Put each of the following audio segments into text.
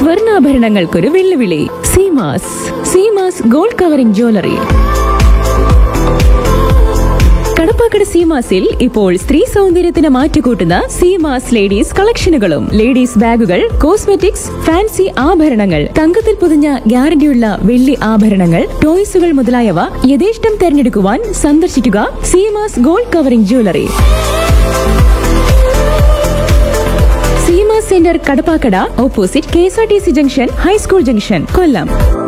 സ്വർണ്ണാഭരണങ്ങൾക്കൊരു വെല്ലുവിളി Seemas Seemas gold covering jewellery Kadappakada സീമാസിൽ ഇപ്പോൾ സ്ത്രീ സൗന്ദര്യത്തിന് മാറ്റുകൂട്ടുന്ന സീമാസ് ലേഡീസ് കളക്ഷനുകളും ലേഡീസ് ബാഗുകൾ കോസ്മെറ്റിക്സ് ഫാൻസി ആഭരണങ്ങൾ തങ്കത്തിൽ പൊതിഞ്ഞ ഗ്യാരണ്ടിയുള്ള വെള്ളി ആഭരണങ്ങൾ ടോയ്സുകൾ മുതലായവ യഥേഷ്ടം തെരഞ്ഞെടുക്കുവാൻ സന്ദർശിക്കുക Seemas gold covering jewellery Seema centre Kadappakada opposite K S R T C junction high school junction Kollam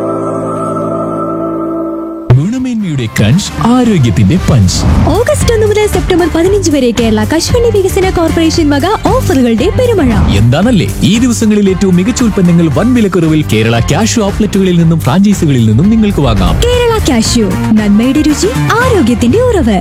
ഗുണമേന്മയുടെ കഞ്ച് ആരോഗ്യത്തിന്റെ പഞ്ച് ഓഗസ്റ്റ് ഒന്ന് മുതൽ സെപ്റ്റംബർ പതിനഞ്ച് വരെ കേരള കശുവണ്ടി വികസന കോർപ്പറേഷൻ വക ഓഫറുകളുടെ പെരുമഴ എന്താണല്ലേ ഈ ദിവസങ്ങളിൽ ഏറ്റവും മികച്ച ഉൽപ്പന്നങ്ങൾ വൻ വിലക്കുറവിൽ കേരള ക്യാഷ് ഔട്ട്ലെറ്റുകളിൽ നിന്നും ഫ്രാഞ്ചൈസികളിൽ നിന്നും നിങ്ങൾക്ക് വാങ്ങാം കേരള കാഷ്യൂ നന്മയുടെ രുചി ആരോഗ്യത്തിന്റെ ഉറവ്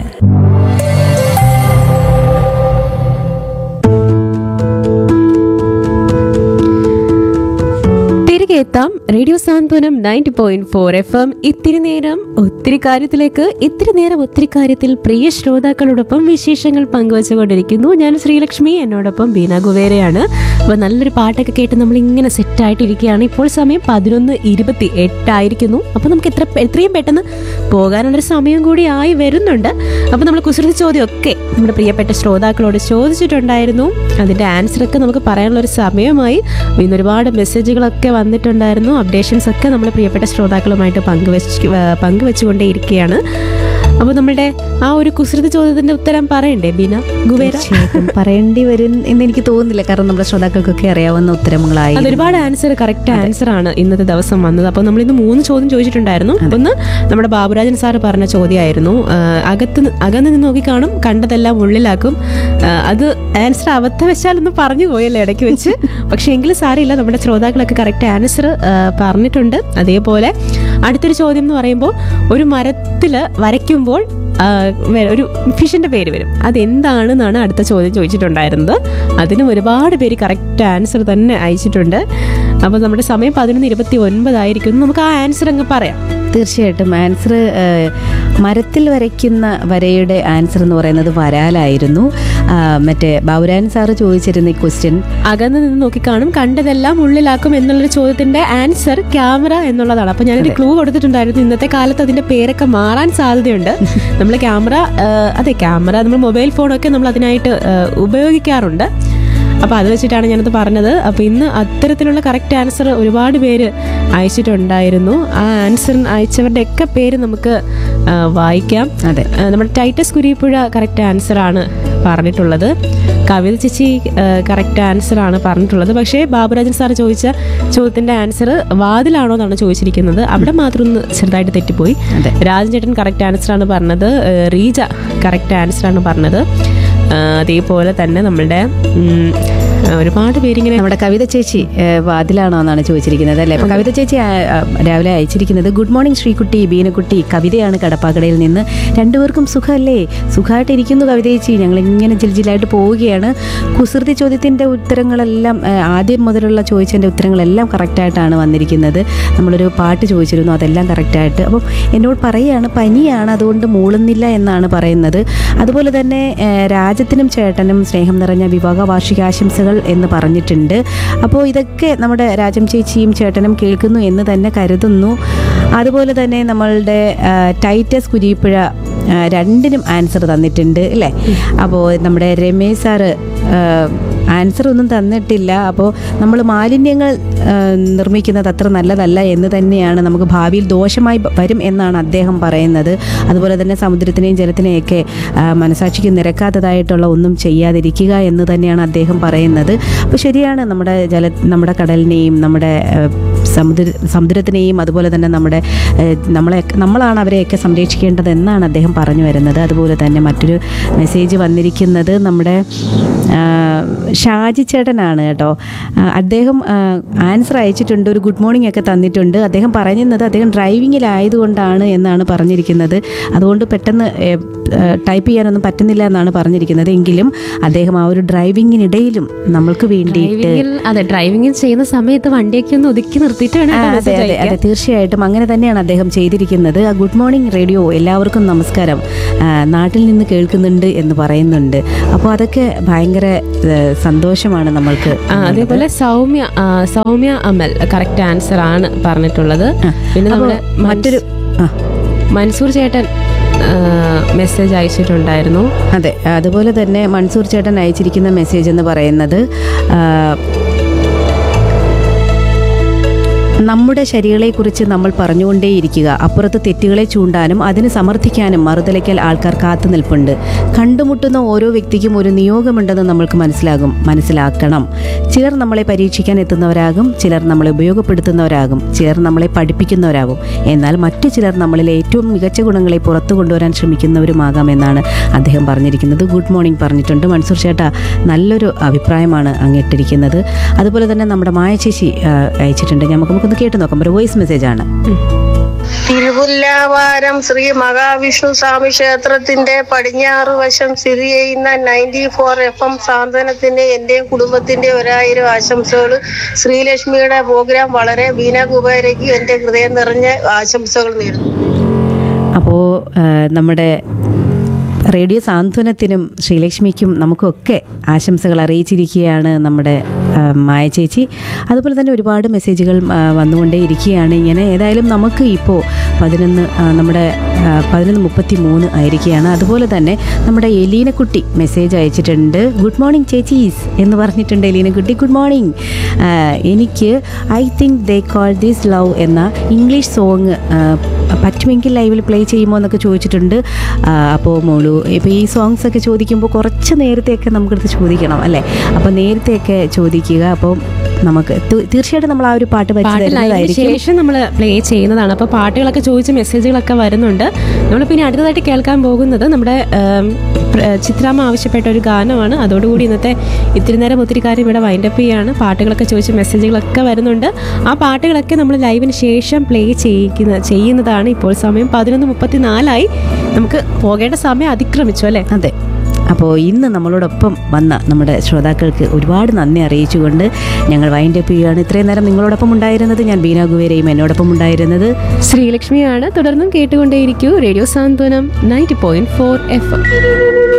തിരികെ എത്താം radio Santhwanam ninety point four F M ഇത്തിരി നേരം ഒത്തിരി കാര്യത്തിലേക്ക് ഇത്തിരി നേരം ഒത്തിരി കാര്യത്തിൽ പ്രിയ ശ്രോതാക്കളോടൊപ്പം വിശേഷങ്ങൾ പങ്കുവച്ചുകൊണ്ടിരിക്കുന്നു ഞാൻ ശ്രീലക്ഷ്മി എന്നോടൊപ്പം ബീന ഗുവേരയാണ് അപ്പോൾ നല്ലൊരു പാട്ടൊക്കെ കേട്ട് നമ്മൾ ഇങ്ങനെ സെറ്റായിട്ടിരിക്കുകയാണ് ഇപ്പോൾ സമയം പതിനൊന്ന് ഇരുപത്തി എട്ടായിരിക്കുന്നു അപ്പോൾ നമുക്ക് എത്ര എത്രയും പെട്ടെന്ന് പോകാനുള്ളൊരു സമയം കൂടി ആയി വരുന്നുണ്ട് അപ്പോൾ നമ്മൾ കുസൃതി ചോദ്യമൊക്കെ നമ്മുടെ പ്രിയപ്പെട്ട ശ്രോതാക്കളോട് ചോദിച്ചിട്ടുണ്ടായിരുന്നു അതിൻ്റെ ആൻസറൊക്കെ നമുക്ക് പറയാനുള്ളൊരു സമയമായി ഇന്ന് ഒരുപാട് മെസ്സേജുകളൊക്കെ വന്നിട്ടുണ്ടായിരുന്നു അപ്ഡേഷൻസ് ഒക്കെ നമ്മൾ പ്രിയപ്പെട്ട ശ്രോതാക്കളുമായിട്ട് പങ്കുവെച്ച് ഏർ പങ്കുവെച്ചുകൊണ്ടേയിരിക്കുകയാണ് അപ്പോൾ നമ്മുടെ ആ ഒരു കുസൃതി ചോദ്യത്തിന്റെ ഉത്തരം പറയണ്ടേ ബീന ഗുബേര തീർച്ചയായിട്ടും പറയേണ്ടി വരും എന്ന് എനിക്ക് തോന്നുന്നില്ല കാരണം നമ്മുടെ ശ്രോതാക്കൾക്കൊക്കെ അറിയാവുന്ന ഉത്തരങ്ങളായി അത് ഒരുപാട് ആൻസർ കറക്റ്റ് ആൻസർ ആണ് ഇന്നത്തെ ദിവസം വന്നത് അപ്പോൾ നമ്മൾ ഇന്ന് മൂന്ന് ചോദ്യം ചോദിച്ചിട്ടുണ്ടായിരുന്നു ഒന്ന് നമ്മുടെ ബാബുരാജൻ സാർ പറഞ്ഞ ചോദ്യമായിരുന്നു ആ, അകത്ത് നി- അകന്ന് നിന്ന് നോക്കി കാണും കണ്ടതെല്ലാം ഉള്ളിലാക്കും ആ, അത് ആൻസർ അബദ്ധവശാലൊന്ന് പറഞ്ഞു പോയല്ലേ ഇടയ്ക്ക് വെച്ച് പക്ഷേ എങ്കിലും സാരമില്ല നമ്മുടെ ശ്രോതാക്കളൊക്കെ കറക്റ്റ് ആൻസർ പറഞ്ഞിട്ടുണ്ട് അതേപോലെ അടുത്തൊരു ചോദ്യം എന്ന് പറയുമ്പോൾ ഒരു മരത്തിൽ വരയ്ക്കുമ്പോൾ ആ, വേ- ഒരു ഫിഷിന്റെ പേര് വരും അതെന്താണെന്നാണ് അടുത്ത ചോദ്യം ചോദിച്ചിട്ടുണ്ടായിരുന്നത് അതിനും ഒരുപാട് പേര് കറക്റ്റ് ആൻസർ തന്നെ അയച്ചിട്ടുണ്ട് അപ്പോൾ നമ്മുടെ സമയം പതിനൊന്ന് ഇരുപത്തി ഒൻപതായിരിക്കും നമുക്ക് ആ ആൻസർ അങ്ങ് പറയാം തീർച്ചയായിട്ടും ആൻസർ മരത്തിൽ വരയ്ക്കുന്ന വരയുടെ ആൻസർ എന്ന് പറയുന്നത് വരാലായിരുന്നു ആ, മറ്റേ ബൗരാൻ സാറ് ചോദിച്ചിരുന്ന ഈ ക്വസ്റ്റ്യൻ അകന്ന് നിന്ന് നോക്കിക്കാണും കണ്ടതെല്ലാം ഉള്ളിലാക്കും എന്നുള്ളൊരു ചോദ്യത്തിന്റെ ആൻസർ ക്യാമറ എന്നുള്ളതാണ് അപ്പൊ ഞാനൊരു ക്ലൂ കൊടുത്തിട്ടുണ്ടായിരുന്നു ഇന്നത്തെ കാലത്ത് അതിന്റെ പേരൊക്കെ മാറാൻ സാധ്യതയുണ്ട് നമ്മൾ ക്യാമറ അതെ ക്യാമറ നമ്മൾ മൊബൈൽ ഫോണൊക്കെ നമ്മൾ അതിനായിട്ട് ആ, ഉപയോഗിക്കാറുണ്ട് അപ്പോൾ അത് വെച്ചിട്ടാണ് ഞാനത് പറഞ്ഞത് അപ്പോൾ ഇന്ന് അത്തരത്തിലുള്ള കറക്റ്റ് ആൻസർ ഒരുപാട് പേര് അയച്ചിട്ടുണ്ടായിരുന്നു ആ ആൻസർ അയച്ചവരുടെ ഒക്കെ പേര് നമുക്ക് ആ, വായിക്കാം അതെ ആ, നമ്മുടെ ടൈറ്റസ് കുരിപ്പുഴ കറക്റ്റ് ആൻസർ ആണ് പറഞ്ഞിട്ടുള്ളത് കവിത ചേച്ചി കറക്റ്റ് ആൻസർ ആണ് പറഞ്ഞിട്ടുള്ളത് പക്ഷേ ബാബുരാജൻ സാർ ചോദിച്ച ചോദ്യത്തിന്റെ ആൻസർ വാതിലാണോ എന്നാണ് ചോദിച്ചിരിക്കുന്നത് അവിടെ മാത്രം ഒന്ന് ചെറുതായിട്ട് തെറ്റിപ്പോയി അതെ. രാജൻ ചേട്ടൻ കറക്റ്റ് ആൻസർ ആണ് പറഞ്ഞത് ആ, റീജ കറക്റ്റ് ആൻസർ ആണ് പറഞ്ഞത് ആ, അതേപോലെ തന്നെ നമ്മളുടെ ഉം, ഒരുപാട് പേരിങ്ങനെ നമ്മുടെ കവിത ചേച്ചി ഏ, വാതിലാണോ എന്നാണ് ചോദിച്ചിരിക്കുന്നത് അല്ലേ അപ്പൊ കവിത ചേച്ചി ആ, ആ, രാവിലെ അയച്ചിരിക്കുന്നത് ഗുഡ് മോർണിംഗ് ശ്രീകുട്ടി ബീനക്കുട്ടി കവിതയാണ് കടപ്പാക്കടയിൽ നിന്ന് രണ്ടുപേർക്കും സുഖമല്ലേ സുഖമായിട്ടിരിക്കുന്നു കവിത ചേച്ചി ഞങ്ങൾ ഇങ്ങനെ ജിൽജിലായിട്ട് പോവുകയാണ് കുസൃതി ചോദ്യത്തിന്റെ ഉത്തരങ്ങളെല്ലാം ഏ, ആദ്യം മുതലുള്ള ചോദിച്ചതിന്റെ ഉത്തരങ്ങളെല്ലാം കറക്റ്റായിട്ടാണ് വന്നിരിക്കുന്നത് നമ്മളൊരു പാട്ട് ചോദിച്ചിരുന്നു അതെല്ലാം കറക്റ്റായിട്ട് അപ്പം എന്നോട് പറയുകയാണ് പനിയാണ് അതുകൊണ്ട് മൂളുന്നില്ല എന്നാണ് പറയുന്നത് അതുപോലെ തന്നെ ഏ, രാജത്തിനും ചേട്ടനും സ്നേഹം നിറഞ്ഞ വിവാഹ വാർഷികാശംസകൾ എന്ന് പറഞ്ഞിട്ടുണ്ട് അപ്പോൾ ഇതൊക്കെ നമ്മുടെ രാജം ചേച്ചിയും ചേട്ടനും കേൾക്കുന്നു എന്ന് തന്നെ കരുതുന്നു അതുപോലെ തന്നെ നമ്മളുടെ ആ, ടൈറ്റസ് കുരിപ്പുഴ ആ, രണ്ടിനും ആൻസർ തന്നിട്ടുണ്ട് അല്ലേ അപ്പോൾ നമ്മുടെ രമേശ് സാറ് ആൻസർ ഒന്നും തന്നിട്ടില്ല അപ്പോൾ നമ്മൾ മാലിന്യങ്ങൾ ആ, നിർമ്മിക്കുന്നത് അത്ര നല്ലതല്ല എന്ന് തന്നെയാണ് നമുക്ക് ഭാവിയിൽ ദോഷമായി ബ- വരും എന്നാണ് അദ്ദേഹം പറയുന്നത് അതുപോലെ തന്നെ സമുദ്രത്തിനെയും ജലത്തിനെയൊക്കെ ആ, മനസാക്ഷിക്ക് നിരക്കാത്തതായിട്ടുള്ള ഒന്നും ചെയ്യാതിരിക്കുക എന്ന് തന്നെയാണ് അദ്ദേഹം പറയുന്നത് അപ്പോൾ ശരിയാണ് നമ്മുടെ ജല നമ്മുടെ കടലിനെയും നമ്മുടെ ആ, സമുദ്ര സമുദ്രത്തിനെയും അതുപോലെ തന്നെ നമ്മുടെ ആ, നമ്മളെ നമ്മളാണ് അവരെയൊക്കെ സംരക്ഷിക്കേണ്ടത് എന്നാണ് അദ്ദേഹം പറഞ്ഞു വരുന്നത് അതുപോലെ തന്നെ മറ്റൊരു മെസ്സേജ് വന്നിരിക്കുന്നത് നമ്മുടെ ആ, ഷാജി ചേട്ടനാണ് കേട്ടോ ആ, അദ്ദേഹം ആൻസർ അയച്ചിട്ടുണ്ട് ഒരു ഗുഡ് മോർണിംഗ് ഒക്കെ തന്നിട്ടുണ്ട് അദ്ദേഹം പറയുന്നത് അദ്ദേഹം ഡ്രൈവിങ്ങിലായതുകൊണ്ടാണ് എന്നാണ് പറഞ്ഞിരിക്കുന്നത് അതുകൊണ്ട് പെട്ടെന്ന് ടൈപ്പ് ചെയ്യാനൊന്നും പറ്റുന്നില്ല എന്നാണ് പറഞ്ഞിരിക്കുന്നത് എങ്കിലും അദ്ദേഹം ആ ഒരു ഡ്രൈവിങ്ങിനിടയിലും നമ്മൾക്ക് വേണ്ടിയിട്ട് ഡ്രൈവിങ്ങിൽ അതെ ഡ്രൈവിങ്ങിൽ ചെയ്യുന്ന സമയത്ത് വണ്ടിയൊക്കെ ഒന്ന് ഒതുക്കി നിർത്തി നിർത്തിയിട്ടാണ് ആ, കേട്ടോ അതെ മെസ്സേജ് അതെ അതെ അയക്കുക തീർച്ചയായിട്ടും അങ്ങനെ തന്നെയാണ് അദ്ദേഹം ചെയ്തിരിക്കുന്നത് ആ ഗുഡ് മോർണിംഗ് റേഡിയോ എല്ലാവർക്കും നമസ്കാരം ആ, നാട്ടിൽ നിന്ന് കേൾക്കുന്നുണ്ട് എന്ന് പറയുന്നുണ്ട് അപ്പോൾ അതൊക്കെ ഭയങ്കര ഏ, സന്തോഷമാണ് നമ്മൾക്ക് ആ, അതേപോലെ സൗമ്യ ആ, സൗമ്യ അമൽ കറക്റ്റ് ആൻസർ ആണ് പറഞ്ഞിട്ടുള്ളത് പിന്നെ അപ്പോൾ നമ്മുടെ മറ്റൊരു ആ മൻസൂർ ചേട്ടൻ മെസ്സേജ് അയച്ചിട്ടുണ്ടായിരുന്നു അതെ അതുപോലെ തന്നെ മൻസൂർ ചേട്ടൻ അയച്ചിരിക്കുന്ന മെസ്സേജ് എന്ന് പറയുന്നത് ആ, നമ്മുടെ ശരികളെക്കുറിച്ച് നമ്മൾ പറഞ്ഞുകൊണ്ടേയിരിക്കുക അപ്പുറത്ത് തെറ്റുകളെ ചൂണ്ടാനും അതിന് സമർത്ഥിക്കാനും മറുതലയ്ക്കൽ ആൾക്കാർ കാത്തു നിൽപ്പുണ്ട് കണ്ടുമുട്ടുന്ന ഓരോ വ്യക്തിക്കും ഒരു നിയോഗമുണ്ടെന്ന് നമ്മൾക്ക് മനസ്സിലാകും മനസ്സിലാക്കണം ചിലർ നമ്മളെ പരീക്ഷിക്കാൻ എത്തുന്നവരാകും ചിലർ നമ്മളെ ഉപയോഗപ്പെടുത്തുന്നവരാകും ചിലർ നമ്മളെ പഠിപ്പിക്കുന്നവരാകും എന്നാൽ മറ്റു ചിലർ നമ്മളിലെ ഏറ്റവും മികച്ച ഗുണങ്ങളെ പുറത്തു കൊണ്ടുവരാൻ ശ്രമിക്കുന്നവരുമാകാം എന്നാണ് അദ്ദേഹം പറഞ്ഞിരിക്കുന്നത് ഗുഡ് മോർണിംഗ് പറഞ്ഞിട്ടുണ്ട് മൻസൂർ ചേട്ടാ നല്ലൊരു അഭിപ്രായമാണ് അങ്ങിട്ടിരിക്കുന്നത് അതുപോലെ തന്നെ നമ്മുടെ മായ ചേച്ചി ആ, അയച്ചിട്ടുണ്ട് നമുക്ക് നമുക്കൊന്ന് കേട്ട് നോക്കാം ഒരു വോയിസ് മെസ്സേജ് ആണ് തിരുവുല്ലാവാരം ശ്രീ മഹാവിഷ്ണു സ്വാമി ക്ഷേത്രത്തിന്റെ പടിഞ്ഞാറ് വശം സ്ഥിതി ചെയ്യുന്ന നയൻറ്റി ഫോർ എഫ് എം സാന്ത്വനത്തിന്റെ എന്റെയും കുടുംബത്തിന്റെ ഒരായിരം ആശംസകൾ ശ്രീലക്ഷ്മിയുടെ പ്രോഗ്രാം വളരെ ബീന കുബേരയ്ക്ക് എന്റെ ഹൃദയം നിറഞ്ഞ ആശംസകൾ നേരുന്നു അപ്പോൾ നമ്മുടെ റേഡിയോ സാന്ത്വനത്തിനും ശ്രീലക്ഷ്മിക്കും നമുക്കൊക്കെ ആശംസകൾ അറിയിച്ചിരിക്കുകയാണ് നമ്മുടെ ആ, മായ ചേച്ചി അതുപോലെ തന്നെ ഒരുപാട് മെസ്സേജുകൾ ആ, വന്നുകൊണ്ടേ ഇരിക്കുകയാണ് ഇങ്ങനെ ഏതായാലും നമുക്ക് ഇപ്പോൾ പതിനൊന്ന് ആ, നമ്മുടെ ആ, പതിനൊന്ന് മുപ്പത്തി മൂന്ന് ആയിരിക്കുകയാണ് അതുപോലെ തന്നെ നമ്മുടെ എലീനക്കുട്ടി മെസ്സേജ് അയച്ചിട്ടുണ്ട് ഗുഡ് മോർണിംഗ് ചേച്ചീസ് എന്ന് പറഞ്ഞിട്ടുണ്ട് എലീനക്കുട്ടി ഗുഡ് മോർണിംഗ് എനിക്ക് I think they call this love എന്ന ഇംഗ്ലീഷ് സോങ് പറ്റുമെങ്കിൽ ലൈവിൽ പ്ലേ ചെയ്യുമോ എന്നൊക്കെ ചോദിച്ചിട്ടുണ്ട് അപ്പോൾ മോളു ഇപ്പോൾ ഈ സോങ്സ് ഒക്കെ ചോദിക്കുമ്പോൾ കുറച്ച് നേരത്തെയൊക്കെ നമുക്കെടുത്ത് ചോദിക്കണം അല്ലേ അപ്പോൾ നേരത്തെയൊക്കെ ചോദിക്കുക അപ്പോൾ നമുക്ക് തീ- തീർച്ചയായിട്ടും നമ്മൾ ആ ഒരു പാട്ട് വെച്ച് പാട്ട് ലൈവിന് തരുന്നതായിരിക്കും ശേഷം നമ്മൾ പ്ലേ ചെയ്യുന്നതാണ് അപ്പോൾ പാട്ടുകളൊക്കെ ചോദിച്ച മെസ്സേജുകളൊക്കെ വരുന്നുണ്ട് നമ്മൾ പിന്നെ അടുത്തതായിട്ട് കേൾക്കാൻ പോകുന്നത് നമ്മുടെ ഉം, പ്ര- ചിത്രാമ്മ ആവശ്യപ്പെട്ട ഒരു ഗാനമാണ് അതോടുകൂടി ഇന്നത്തെ ഇത്തിരി നേരം ഒത്തിരി കാര്യം ഇവിടെ വൈൻഡപ്പ് ചെയ്യാണ് പാട്ടുകളൊക്കെ ചോദിച്ച മെസ്സേജുകളൊക്കെ വരുന്നുണ്ട് ആ പാട്ടുകളൊക്കെ നമ്മൾ ലൈവിന് ശേഷം പ്ലേ ചെയ്യിക്കുന്ന ചെയ്യുന്നതാണ് ഇപ്പോൾ സമയം പതിനൊന്ന് മുപ്പത്തി നാലായി നമുക്ക് പോകേണ്ട സമയം അതിക്രമിച്ചു അല്ലേ അതെ അപ്പോൾ ഇന്ന് നമ്മളോടൊപ്പം വന്ന നമ്മുടെ ശ്രോതാക്കൾക്ക് ഒരുപാട് നന്ദി അറിയിച്ചുകൊണ്ട് ഞങ്ങൾ വൈൻഡ് അപ്പ് ചെയ്യുകയാണ് ഇത്രയും നേരം നിങ്ങളോടൊപ്പം ഉണ്ടായിരുന്നത് ഞാൻ ബീന ഗുവേരയും എന്നോടൊപ്പം ഉണ്ടായിരുന്നത് ശ്രീലക്ഷ്മിയാണ് തുടർന്നും കേട്ടുകൊണ്ടേയിരിക്കൂ radio Santhwanam ninety point four F M